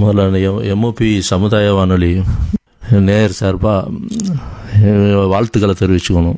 முதல்ல எம்ஓபி சமுதாய வானொலி நேயர் சார்பாக வாழ்த்துக்களை தெரிவிச்சுக்கணும்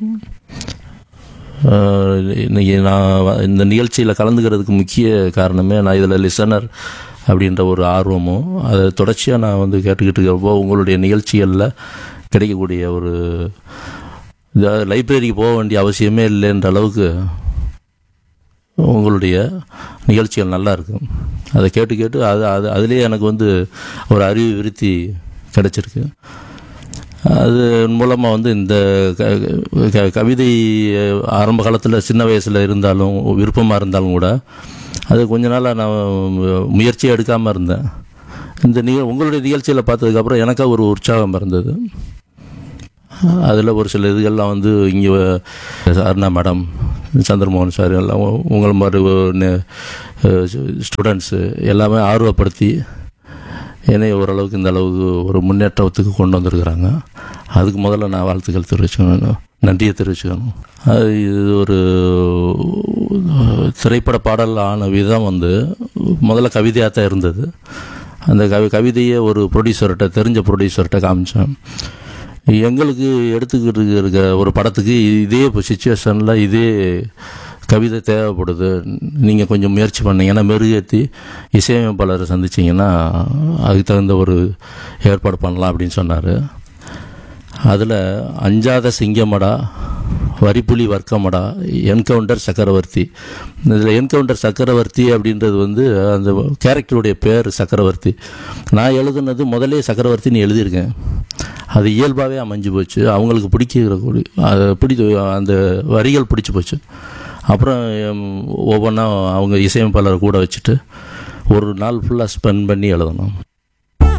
அஹ், இன்னைக்கு நான் வ- இந்த நிகழ்ச்சியில் கலந்துக்கிறதுக்கு முக்கிய காரணமே நான் இதில் லிசனர் அப்படின்ற ஒரு ஆர்வமும் அதை தொடர்ச்சியாக நான் வந்து கேட்டுக்கிட்டு இருக்கிறப்போ உங்களுடைய நிகழ்ச்சிகளில் கிடைக்கக்கூடிய ஒரு இதாவது லைப்ரரிக்கு போக வேண்டிய அவசியமே இல்லைன்ற அளவுக்கு உங்களுடைய நிகழ்ச்சிகள் நல்லா இருக்கும் அதை கேட்டு கேட்டு அது அது அதுலேயே எனக்கு வந்து ஒரு அறிவு விருத்தி கிடைச்சிருக்கு அது மூலமாக வந்து இந்த க- க- கவிதை ஆரம்ப காலத்தில் சின்ன வயசில் இருந்தாலும் விருப்பமாக இருந்தாலும் கூட அது கொஞ்ச நாளாக நான் முயற்சியே எடுக்காமல் இருந்தேன் இந்த நிக உங்களுடைய நிகழ்ச்சியில் பார்த்ததுக்கப்புறம் எனக்காக ஒரு உற்சாகம் இருந்தது அதில் ஒரு சில இதுகள்லாம் வந்து இங்கே அருணா மேடம் சந்திரமோகன் சார் எல்லாம் உ- உங்களை மாதிரி ஸ்டூடெண்ட்ஸு எல்லாமே ஆர்வப்படுத்தி என்னை ஓரளவுக்கு இந்த அளவுக்கு ஒரு முன்னேற்றத்துக்கு கொண்டு வந்திருக்கிறாங்க அதுக்கு முதல்ல நான் வாழ்த்துக்கள் தெரிவிச்சுக்கணும் நன்றியை தெரிவிச்சுக்கணும் அது இது ஒரு திரைப்பட பாடல் ஆன விதம் வந்து முதல்ல கவிதையாக தான் இருந்தது அந்த கவி கவிதையை ஒரு ப்ரொடியூசர்கிட்ட தெரிஞ்ச ப்ரொடியூசர்கிட்ட காமிச்சேன் எங்களுக்கு எடுத்துக்கிட்டு இருக்க ஒரு படத்துக்கு இதே இப்போ சுச்சுவேஷனில் இதே கவிதை தேவைப்படுது நீங்கள் கொஞ்சம் முயற்சி பண்ணீங்கன்னா மெருகேற்றி இசையமைப்பாளரை சந்திச்சிங்கன்னா அதுக்கு தகுந்த ஒரு ஏற்பாடு பண்ணலாம் அப்படின்னு சொன்னார் அதில் அஞ்சாத சிங்கமடா வரிப்புலி வர்க்கமடா என்கவுண்டர் சக்கரவர்த்தி இதில் என்கவுண்டர் சக்கரவர்த்தி அப்படின்றது வந்து அந்த கேரக்டருடைய பேர் சக்கரவர்த்தி நான் எழுதுனது முதலே சக்கரவர்த்தின்னு எழுதியிருக்கேன் அது இயல்பாகவே அமைஞ்சு போச்சு அவங்களுக்கு பிடிக்கிற கூடி அது பிடி அந்த வரிகள் பிடிச்சி போச்சு அப்புறம் ஒவ்வொன்றா அவங்க இசையமைப்பாளரை கூட வச்சுட்டு ஒரு நாள் ஃபுல்லாக ஸ்பெண்ட் பண்ணி எழுதணும்